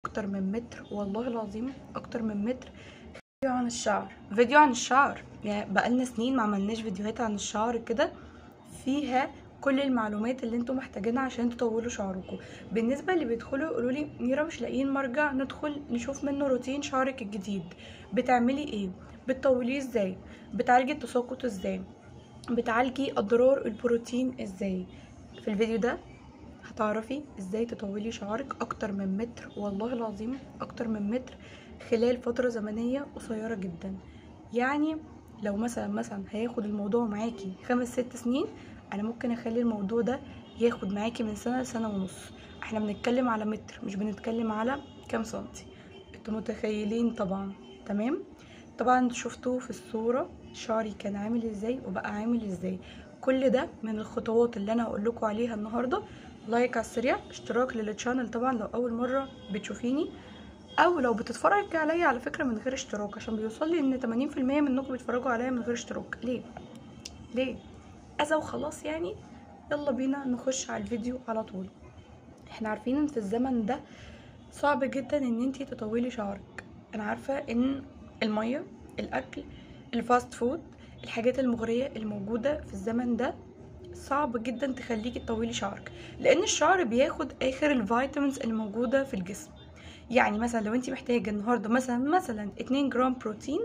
اكتر من متر والله العظيم اكتر من متر فيديو عن الشعر فيديو عن الشعر يعني بقالنا سنين ما عملناش فيديوهات عن الشعر كده فيها كل المعلومات اللي انتم محتاجينها عشان تطولوا شعركم بالنسبه اللي بيدخلوا يقولوا لي نيرا مش لاقيين مرجع ندخل نشوف منه روتين شعرك الجديد بتعملي ايه بتطوليه ازاي بتعالجي التساقط ازاي بتعالجي اضرار البروتين ازاي في الفيديو ده هتعرفي ازاي تطولي شعرك اكتر من متر والله العظيم اكتر من متر خلال فترة زمنية قصيرة جدا يعني لو مثلا مثلا هياخد الموضوع معاكي خمس ست سنين انا ممكن اخلي الموضوع ده ياخد معاكي من سنة لسنة ونص احنا بنتكلم على متر مش بنتكلم على كام سنتي انتوا متخيلين طبعا تمام طبعا شفتوه في الصورة شعري كان عامل ازاي وبقى عامل ازاي كل ده من الخطوات اللي انا هقول لكم عليها النهارده لايك على السريع اشتراك للتشانل طبعا لو اول مره بتشوفيني او لو بتتفرج عليا على فكره من غير اشتراك عشان بيوصل لي ان 80% منكم بيتفرجوا عليا من غير اشتراك ليه ليه اذى وخلاص يعني يلا بينا نخش على الفيديو على طول احنا عارفين ان في الزمن ده صعب جدا ان انتي تطولي شعرك انا عارفه ان الميه الاكل الفاست فود الحاجات المغريه الموجوده في الزمن ده صعب جدا تخليكي تطولي شعرك لان الشعر بياخد اخر الفيتامينز الموجوده في الجسم يعني مثلا لو انت محتاجه النهارده مثلا مثلا 2 جرام بروتين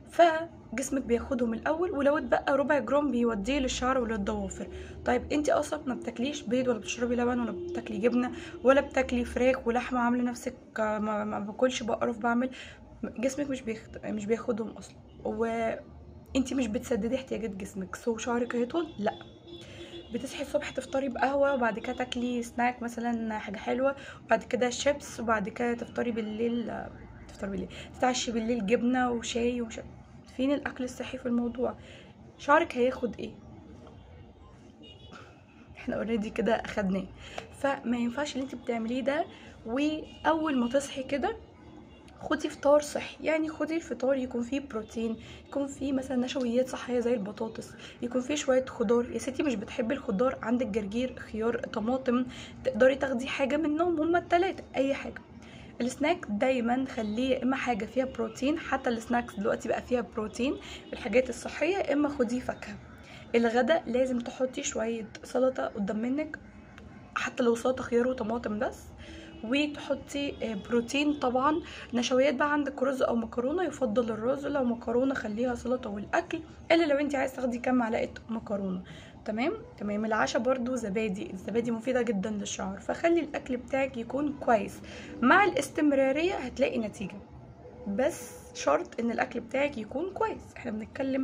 فجسمك بياخدهم الاول ولو اتبقى ربع جرام بيوديه للشعر وللضوافر طيب انت اصلا ما بتاكليش بيض ولا بتشربي لبن ولا بتاكلي جبنه ولا بتاكلي فراخ ولحمه عامله نفسك ما, ما باكلش بقرف بعمل جسمك مش بياخد مش بياخدهم اصلا وانت مش بتسددي احتياجات جسمك سو شعرك هيطول لا بتصحي الصبح تفطري بقهوه وبعد كده تاكلي سناك مثلا حاجه حلوه وبعد كده شيبس وبعد كده تفطري بالليل تفطري بالليل تتعشي بالليل جبنه وشاي وش فين الاكل الصحي في الموضوع شعرك هياخد ايه احنا اوريدي كده اخدناه فما ينفعش اللي انت بتعمليه ده واول ما تصحي كده خدي فطار صحي يعني خدي الفطار يكون فيه بروتين يكون فيه مثلا نشويات صحيه زي البطاطس يكون فيه شويه خضار يا ستي مش بتحبي الخضار عندك جرجير خيار طماطم تقدري تاخدي حاجه منهم هما التلاتة اي حاجه السناك دايما خليه اما حاجه فيها بروتين حتى السناكس دلوقتي بقى فيها بروتين الحاجات الصحيه اما خديه فاكهه الغدا لازم تحطي شويه سلطه قدام منك حتى لو سلطه خيار وطماطم بس وتحطي بروتين طبعا نشويات بقى عندك رز او مكرونه يفضل الرز لو مكرونه خليها سلطه والاكل الا لو انت عايز تاخدي كام معلقه مكرونه تمام تمام العشاء برضو زبادي الزبادي مفيده جدا للشعر فخلي الاكل بتاعك يكون كويس مع الاستمراريه هتلاقي نتيجه بس شرط ان الاكل بتاعك يكون كويس احنا بنتكلم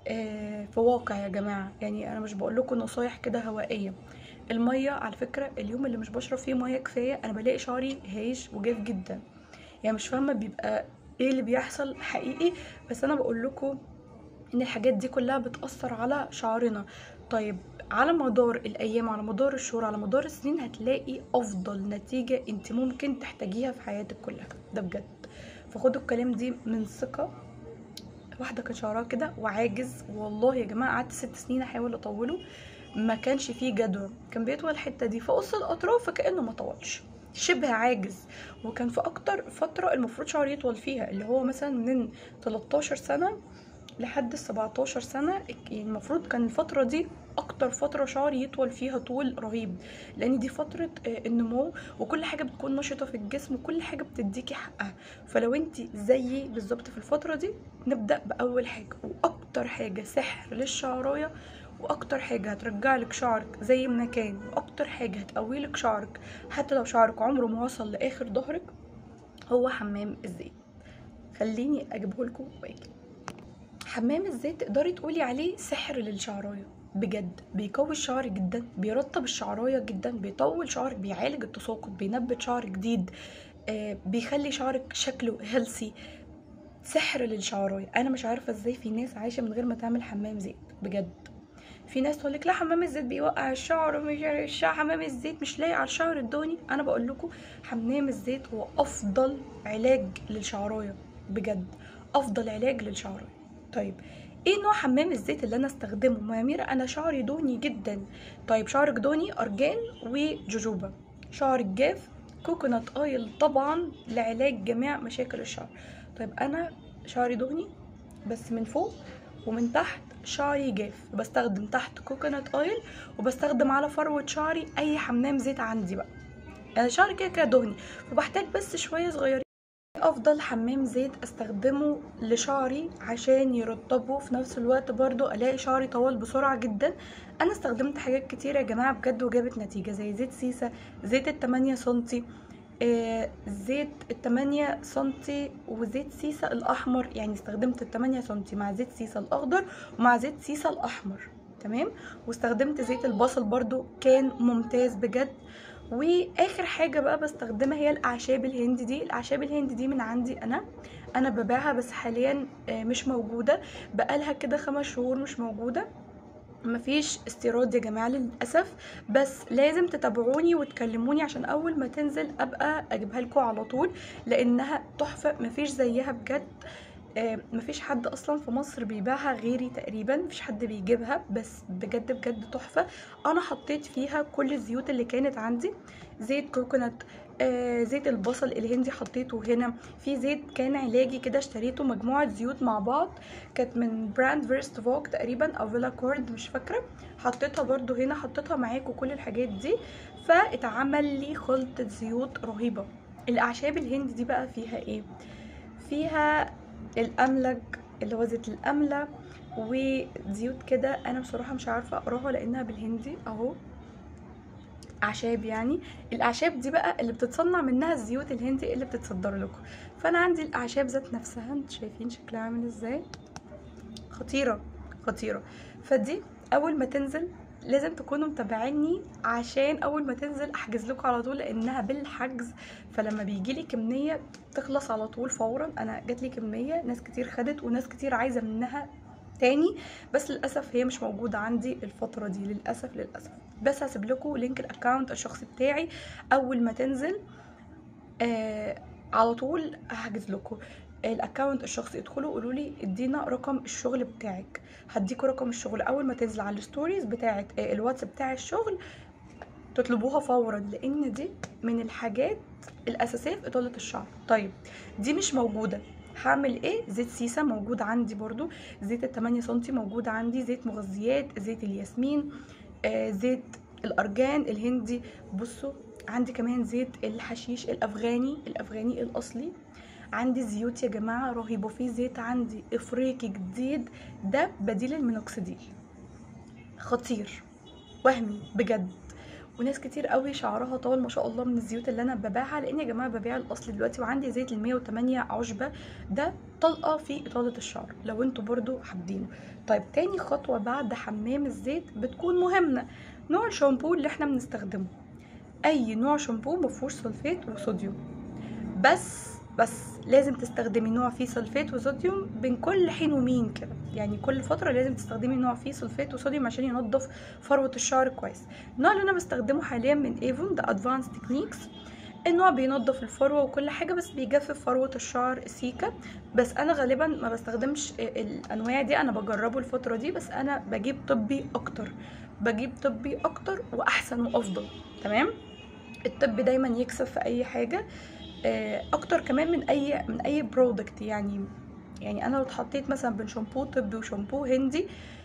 في واقع يا جماعه يعني انا مش بقول لكم نصايح كده هوائيه الميه على فكره اليوم اللي مش بشرب فيه ميه كفايه انا بلاقي شعري هايش وجاف جدا يعني مش فاهمه بيبقى ايه اللي بيحصل حقيقي بس انا بقول لكم ان الحاجات دي كلها بتاثر على شعرنا طيب على مدار الايام على مدار الشهور على مدار السنين هتلاقي افضل نتيجه انت ممكن تحتاجيها في حياتك كلها ده بجد فخدوا الكلام دي من ثقه واحده كان شعرها كده وعاجز والله يا جماعه قعدت ست سنين احاول اطوله ما كانش فيه جدوى كان بيطول الحته دي فقص الاطراف فكانه ما طولش شبه عاجز وكان في اكتر فتره المفروض شعر يطول فيها اللي هو مثلا من 13 سنه لحد 17 سنه المفروض كان الفتره دي اكتر فتره شعري يطول فيها طول رهيب لان دي فتره النمو وكل حاجه بتكون نشطه في الجسم وكل حاجه بتديكي حقها فلو انت زيي بالظبط في الفتره دي نبدا باول حاجه واكتر حاجه سحر للشعرايه واكتر حاجه هترجع لك شعرك زي ما كان واكتر حاجه هتقوي لك شعرك حتى لو شعرك عمره ما وصل لاخر ظهرك هو حمام الزيت خليني اجيبه لكم واجي حمام الزيت تقدري تقولي عليه سحر للشعرايه بجد بيقوي الشعر جدا بيرطب الشعرايه جدا بيطول شعرك بيعالج التساقط بينبت شعر جديد آه بيخلي شعرك شكله هيلسي سحر للشعرايه انا مش عارفه ازاي في ناس عايشه من غير ما تعمل حمام زيت بجد في ناس تقول لك لا حمام الزيت بيوقع الشعر ومش الشعر حمام الزيت مش لايق على الشعر الدهني انا بقول لكم حمام الزيت هو افضل علاج للشعرايه بجد افضل علاج للشعرايه طيب ايه نوع حمام الزيت اللي انا استخدمه ما يا ميرا انا شعري دهني جدا طيب شعرك دهني ارجان وجوجوبا شعرك جاف كوكونات اويل طبعا لعلاج جميع مشاكل الشعر طيب انا شعري دهني بس من فوق ومن تحت شعري جاف بستخدم تحت كوكونات اويل وبستخدم على فروة شعري اي حمام زيت عندي بقى انا شعري كده كده دهني فبحتاج بس شويه صغيرين افضل حمام زيت استخدمه لشعري عشان يرطبه في نفس الوقت برضو الاقي شعري طول بسرعه جدا انا استخدمت حاجات كتير يا جماعه بجد وجابت نتيجه زي زيت سيسا زيت التمانية سنتي آه زيت التمانية سنتي وزيت سيسا الاحمر يعني استخدمت التمانية سنتي مع زيت سيسا الاخضر ومع زيت سيسا الاحمر تمام واستخدمت زيت البصل برضو كان ممتاز بجد واخر حاجه بقى بستخدمها هي الاعشاب الهندي دي الاعشاب الهندي دي من عندي انا انا ببيعها بس حاليا آه، مش موجوده بقالها كده خمس شهور مش موجوده مفيش استيراد يا جماعه للاسف بس لازم تتابعوني وتكلموني عشان اول ما تنزل ابقى اجيبها لكم على طول لانها تحفه مفيش زيها بجد آه، مفيش حد اصلا في مصر بيبيعها غيري تقريبا مفيش حد بيجيبها بس بجد بجد تحفه انا حطيت فيها كل الزيوت اللي كانت عندي زيت كوكونات آه زيت البصل الهندي حطيته هنا في زيت كان علاجي كده اشتريته مجموعه زيوت مع بعض كانت من براند فيرست فوك تقريبا او فيلا كورد مش فاكره حطيتها برضو هنا حطيتها معاكم كل الحاجات دي فاتعمل لي خلطه زيوت رهيبه الاعشاب الهندي دي بقى فيها ايه فيها الاملج اللي هو زيت الامله وزيوت كده انا بصراحه مش عارفه اقراها لانها بالهندي اهو اعشاب يعني الاعشاب دي بقى اللي بتتصنع منها الزيوت الهندي اللي بتتصدر لكم فانا عندي الاعشاب ذات نفسها انتوا شايفين شكلها عامل ازاي خطيره خطيره فدي اول ما تنزل لازم تكونوا متابعيني عشان اول ما تنزل احجز لكم على طول لانها بالحجز فلما بيجي لي كميه تخلص على طول فورا انا جات لي كميه ناس كتير خدت وناس كتير عايزه منها تاني بس للاسف هي مش موجوده عندي الفتره دي للاسف للاسف بس هسيب لكم لينك الاكونت الشخصي بتاعي اول ما تنزل آه على طول هحجز لكم الاكونت الشخصي ادخلوا قولوا لي ادينا رقم الشغل بتاعك هديكوا رقم الشغل اول ما تنزل على الستوريز بتاعه آه، الواتس بتاع الشغل تطلبوها فورا لان دي من الحاجات الاساسيه في اطاله الشعر طيب دي مش موجوده هعمل ايه زيت سيسا موجود عندي برضو زيت التمانية سنتي موجود عندي زيت مغذيات زيت الياسمين آه زيت الارجان الهندي بصوا عندي كمان زيت الحشيش الافغاني الافغاني الاصلي عندي زيوت يا جماعه رهيبه في زيت عندي افريقي جديد ده بديل المينوكسيديل خطير وهمي بجد وناس كتير قوي شعرها طول ما شاء الله من الزيوت اللي انا ببيعها لان يا جماعه ببيع الاصل دلوقتي وعندي زيت ال 108 عشبه ده طلقه في اطاله الشعر لو انتوا برضو حابينه طيب تاني خطوه بعد حمام الزيت بتكون مهمه نوع الشامبو اللي احنا بنستخدمه اي نوع شامبو مفهوش سلفيت وصوديوم بس بس لازم تستخدمي نوع فيه سلفيت وصوديوم بين كل حين ومين كده يعني كل فترة لازم تستخدمي نوع فيه سلفيت وصوديوم عشان ينظف فروة الشعر كويس النوع اللي انا بستخدمه حاليا من ايفون ده ادفانس تكنيكس النوع بينظف الفروة وكل حاجة بس بيجفف فروة الشعر سيكا بس انا غالبا ما بستخدمش الانواع دي انا بجربه الفترة دي بس انا بجيب طبي اكتر بجيب طبي اكتر واحسن وافضل تمام الطب دايما يكسب في اي حاجة آه، اكتر كمان من اي من اي برودكت يعني يعني انا لو اتحطيت مثلا بين شامبو طبي وشامبو هندي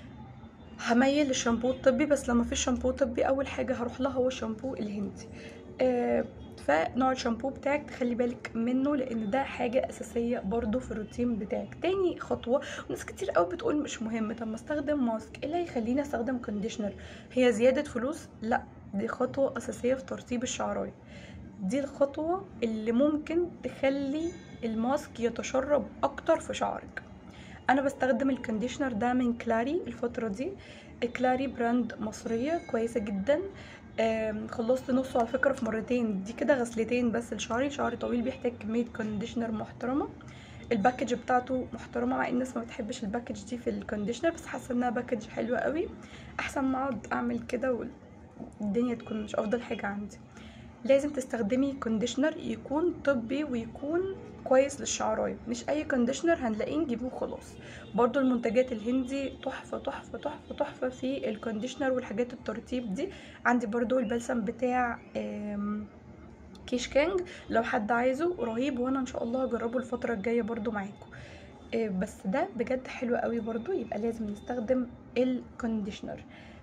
هميل للشامبو الطبي بس لما فيش شامبو طبي اول حاجه هروح لها هو الشامبو الهندي آه، فنوع الشامبو بتاعك تخلي بالك منه لان ده حاجه اساسيه برضو في الروتين بتاعك تاني خطوه وناس كتير قوي بتقول مش مهم طب ما استخدم ماسك ايه اللي هيخليني استخدم كونديشنر هي زياده فلوس لا دي خطوه اساسيه في ترطيب الشعرايه دي الخطوة اللي ممكن تخلي الماسك يتشرب اكتر في شعرك انا بستخدم الكونديشنر ده من كلاري الفترة دي كلاري براند مصرية كويسة جدا آم، خلصت نصه على فكرة في مرتين دي كده غسلتين بس لشعري شعري طويل بيحتاج كمية كونديشنر محترمة الباكج بتاعته محترمة مع ان الناس ما بتحبش الباكج دي في الكونديشنر بس حاسة انها باكج حلوة قوي احسن ما اقعد اعمل كده والدنيا تكون مش افضل حاجة عندي لازم تستخدمي كونديشنر يكون طبي ويكون كويس للشعرايه مش اي كونديشنر هنلاقيه نجيبه خلاص برضو المنتجات الهندي تحفه تحفه تحفه تحفه في الكونديشنر والحاجات الترطيب دي عندي برضو البلسم بتاع آم، كيش كانج لو حد عايزه رهيب وانا ان شاء الله هجربه الفتره الجايه برضو معاكم إيه، بس ده بجد حلو قوي برضو يبقى لازم نستخدم الكونديشنر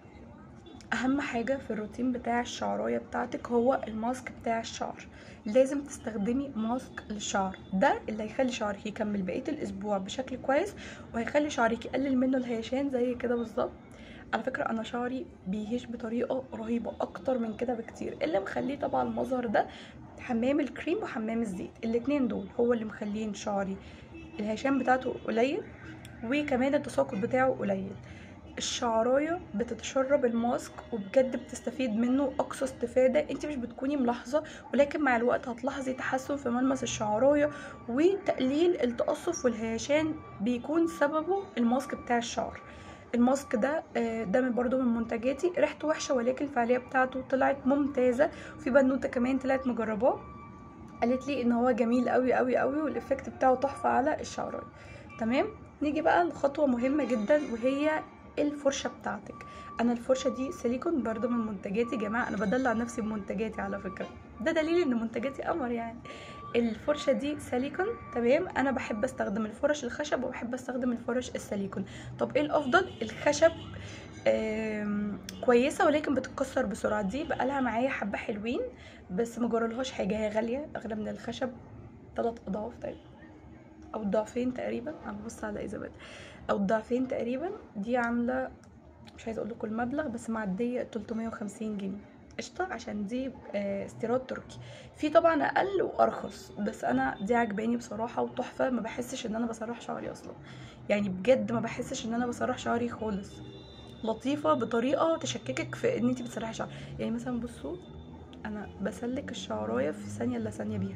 اهم حاجه في الروتين بتاع الشعرايه بتاعتك هو الماسك بتاع الشعر لازم تستخدمي ماسك للشعر ده اللي هيخلي شعرك يكمل بقيه الاسبوع بشكل كويس وهيخلي شعرك يقلل منه الهيشان زي كده بالظبط على فكره انا شعري بيهش بطريقه رهيبه اكتر من كده بكتير اللي مخليه طبعا المظهر ده حمام الكريم وحمام الزيت الاتنين دول هو اللي مخلين شعري الهشام بتاعته قليل وكمان التساقط بتاعه قليل الشعرايه بتتشرب الماسك وبجد بتستفيد منه اقصى استفاده انت مش بتكوني ملاحظه ولكن مع الوقت هتلاحظي تحسن في ملمس الشعرايه وتقليل التقصف والهيشان بيكون سببه الماسك بتاع الشعر الماسك ده آه، ده من برضو من منتجاتي ريحته وحشه ولكن الفعاليه بتاعته طلعت ممتازه وفي بنوته كمان طلعت مجرباه قالت لي ان هو جميل قوي قوي قوي والافكت بتاعه تحفه على الشعرايه تمام نيجي بقى لخطوه مهمه جدا وهي الفرشه بتاعتك انا الفرشه دي سيليكون برضو من منتجاتي يا جماعه انا بدلع نفسي بمنتجاتي على فكره ده دليل ان منتجاتي قمر يعني الفرشه دي سيليكون تمام انا بحب استخدم الفرش الخشب وبحب استخدم الفرش السيليكون طب ايه الافضل الخشب آم، كويسه ولكن بتتكسر بسرعه دي بقالها معايا حبه حلوين بس ما جرالهاش حاجه هي غاليه اغلى من الخشب ثلاث اضعاف تقريبا او ضعفين تقريبا انا ببص على ايزابيل او الضعفين تقريبا دي عامله مش عايزه اقول لكم المبلغ بس معديه 350 جنيه قشطه عشان دي آه، استيراد تركي في طبعا اقل وارخص بس انا دي عجباني بصراحه وتحفه ما بحسش ان انا بسرح شعري اصلا يعني بجد ما بحسش ان انا بسرح شعري خالص لطيفه بطريقه تشككك في ان انت بتسرحي شعر يعني مثلا بصوا انا بسلك الشعرايه في ثانيه الا ثانيه بيها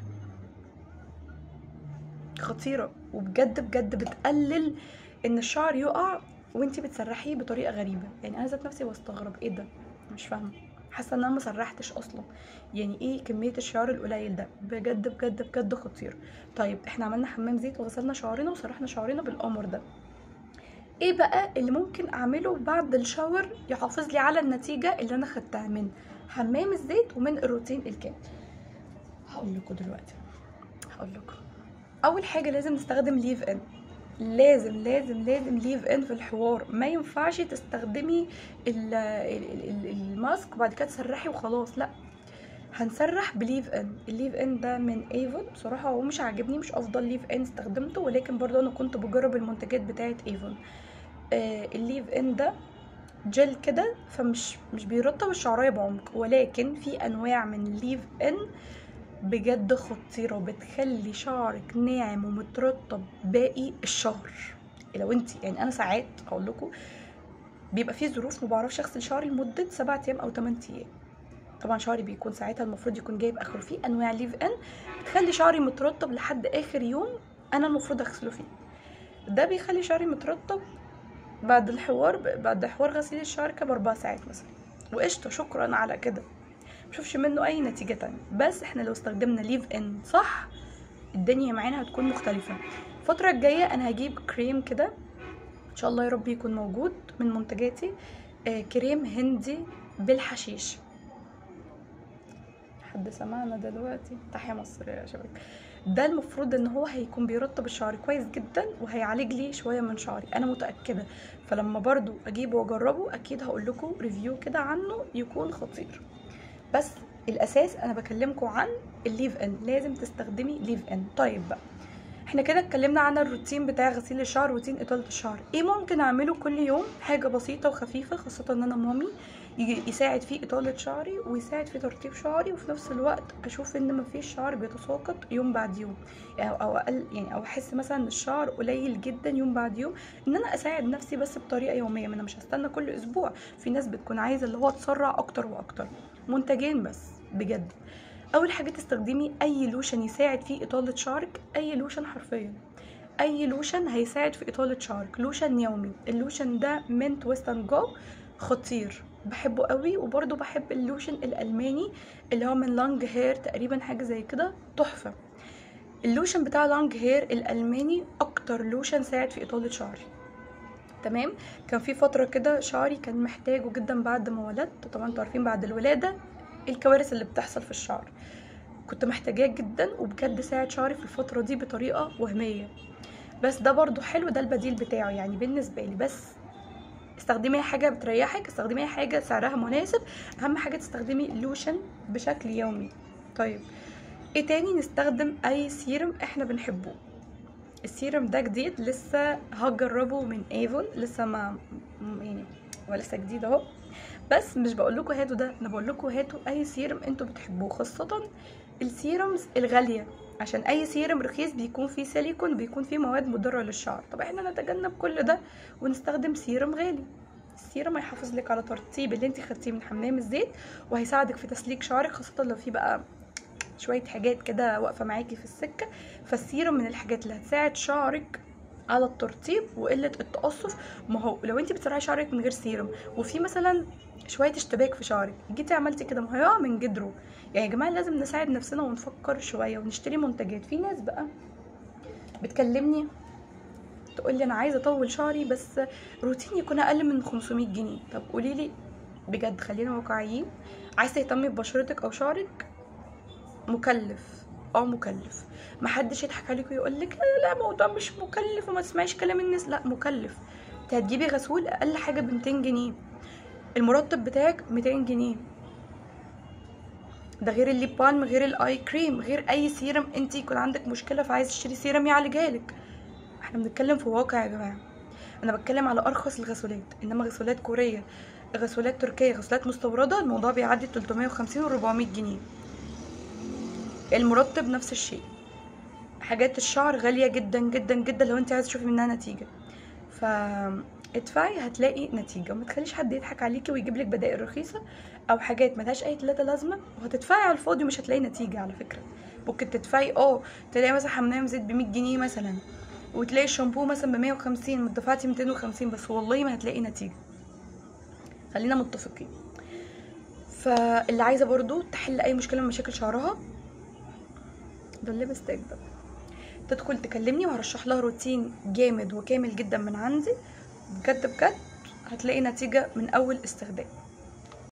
خطيره وبجد بجد بتقلل ان الشعر يقع وانتي بتسرحيه بطريقه غريبه يعني انا ذات نفسي بستغرب ايه ده مش فاهمه حاسه ان انا ما سرحتش اصلا يعني ايه كميه الشعر القليل ده بجد بجد بجد خطير طيب احنا عملنا حمام زيت وغسلنا شعرنا وسرحنا شعرنا بالقمر ده ايه بقى اللي ممكن اعمله بعد الشاور يحافظ لي على النتيجه اللي انا خدتها من حمام الزيت ومن الروتين الكامل هقول لكم دلوقتي هقول لكم اول حاجه لازم نستخدم ليف ان لازم لازم لازم ليف ان في الحوار ما ينفعش تستخدمي ال- ال- ال- الماسك وبعد كده تسرحي وخلاص لا هنسرح بليف ان الليف ان ده من ايفون بصراحه هو مش عاجبني مش افضل ليف ان استخدمته ولكن برضه انا كنت بجرب المنتجات بتاعه ايفون آه الليف ان ده جل كده فمش مش بيرطب الشعرايه بعمق ولكن في انواع من الليف ان بجد خطيره بتخلي شعرك ناعم ومترطب باقي الشهر لو انت يعني انا ساعات هقول لكم بيبقى في ظروف ما بعرفش اغسل شعري لمده 7 ايام او 8 ايام طبعا شعري بيكون ساعتها المفروض يكون جايب اخره في انواع ليف ان بتخلي شعري مترطب لحد اخر يوم انا المفروض اغسله فيه ده بيخلي شعري مترطب بعد الحوار بعد حوار غسيل الشعر كده باربع ساعات مثلا وقشطه شكرا على كده مشوفش منه اي نتيجه تانية بس احنا لو استخدمنا ليف ان صح الدنيا معانا هتكون مختلفه الفتره الجايه انا هجيب كريم كده ان شاء الله يا رب يكون موجود من منتجاتي آه كريم هندي بالحشيش حد سمعنا دلوقتي تحيا مصر يا شباب ده المفروض ان هو هيكون بيرطب الشعر كويس جدا وهيعالج لي شويه من شعري انا متاكده فلما برضو اجيبه واجربه اكيد هقول لكم ريفيو كده عنه يكون خطير بس الاساس انا بكلمكم عن الليف ان لازم تستخدمي ليف ان طيب بقى احنا كده اتكلمنا عن الروتين بتاع غسيل الشعر روتين اطاله الشعر ايه ممكن اعمله كل يوم حاجه بسيطه وخفيفه خاصه ان انا مامي يجي- يساعد في اطاله شعري ويساعد في ترطيب شعري وفي نفس الوقت اشوف ان مفيش شعر بيتساقط يوم بعد يوم يعني او اقل يعني او احس مثلا ان الشعر قليل جدا يوم بعد يوم ان انا اساعد نفسي بس بطريقه يوميه ما انا مش هستنى كل اسبوع في ناس بتكون عايزه اللي هو تسرع اكتر واكتر منتجين بس بجد اول حاجه تستخدمي اي لوشن يساعد في اطاله شعرك اي لوشن حرفيا اي لوشن هيساعد في اطاله شعرك لوشن يومي اللوشن ده من تويست اند جو خطير بحبه قوي وبرضه بحب اللوشن الالماني اللي هو من لونج هير تقريبا حاجه زي كده تحفه اللوشن بتاع لونج هير الالماني اكتر لوشن ساعد في اطاله شعري تمام كان في فتره كده شعري كان محتاجه جدا بعد ما ولدت طبعا انتوا عارفين بعد الولاده الكوارث اللي بتحصل في الشعر كنت محتاجاه جدا وبجد ساعد شعري في الفتره دي بطريقه وهميه بس ده برضو حلو ده البديل بتاعه يعني بالنسبه لي بس استخدمي حاجه بتريحك استخدمي حاجه سعرها مناسب اهم حاجه تستخدمي لوشن بشكل يومي طيب ايه تاني نستخدم اي سيرم احنا بنحبه السيرم ده جديد لسه هجربه من ايفون لسه ما م- يعني هو لسه جديد اهو بس مش بقول لكم هاتوا ده انا بقول لكم هاتوا اي سيرم انتوا بتحبوه خاصه السيرمز الغاليه عشان اي سيرم رخيص بيكون فيه سيليكون بيكون فيه مواد مضره للشعر طب احنا نتجنب كل ده ونستخدم سيرم غالي السيرم هيحافظ لك على ترطيب اللي انت خدتيه من حمام الزيت وهيساعدك في تسليك شعرك خاصه لو في بقى شويه حاجات كده واقفه معاكي في السكه فالسيرم من الحاجات اللي هتساعد شعرك على الترطيب وقله التقصف ما هو لو انت بتسرعي شعرك من غير سيرم وفي مثلا شويه اشتباك في شعرك جيتي عملتي كده ما هيقع من جدره يعني يا جماعه لازم نساعد نفسنا ونفكر شويه ونشتري منتجات في ناس بقى بتكلمني تقول لي انا عايزه اطول شعري بس روتين يكون اقل من 500 جنيه طب قولي لي بجد خلينا واقعيين عايزه تهتمي ببشرتك او شعرك مكلف اه مكلف محدش يضحك عليك ويقول لك لا لا لا الموضوع مش مكلف وما تسمعيش كلام الناس لا مكلف انت هتجيبي غسول اقل حاجه ب 200 جنيه المرطب بتاعك 200 جنيه ده غير الليب بالم غير الاي كريم غير اي سيرم انت يكون عندك مشكله فعايز تشتري سيرم يعالجها لك احنا بنتكلم في واقع يا جماعه انا بتكلم على ارخص الغسولات انما غسولات كوريه غسولات تركيه غسولات مستورده الموضوع بيعدي 350 و 400 جنيه المرطب نفس الشيء حاجات الشعر غاليه جدا جدا جدا لو انت عايزه تشوفي منها نتيجه ف ادفعي هتلاقي نتيجه وما تخليش حد يضحك عليكي ويجيب لك بدائل رخيصه او حاجات ملهاش اي تلاته لازمه وهتدفعي على الفاضي ومش هتلاقي نتيجه على فكره ممكن تدفعي اه تلاقي مثلا حمام زيت ب 100 جنيه مثلا وتلاقي الشامبو مثلا ب 150 ما دفعتي 250 بس والله ما هتلاقي نتيجه خلينا متفقين فاللي عايزه برضو تحل اي مشكله من مشاكل شعرها ده الليبستيك ده تدخل تكلمني وهرشح لها روتين جامد وكامل جدا من عندي بجد بجد هتلاقي نتيجة من أول استخدام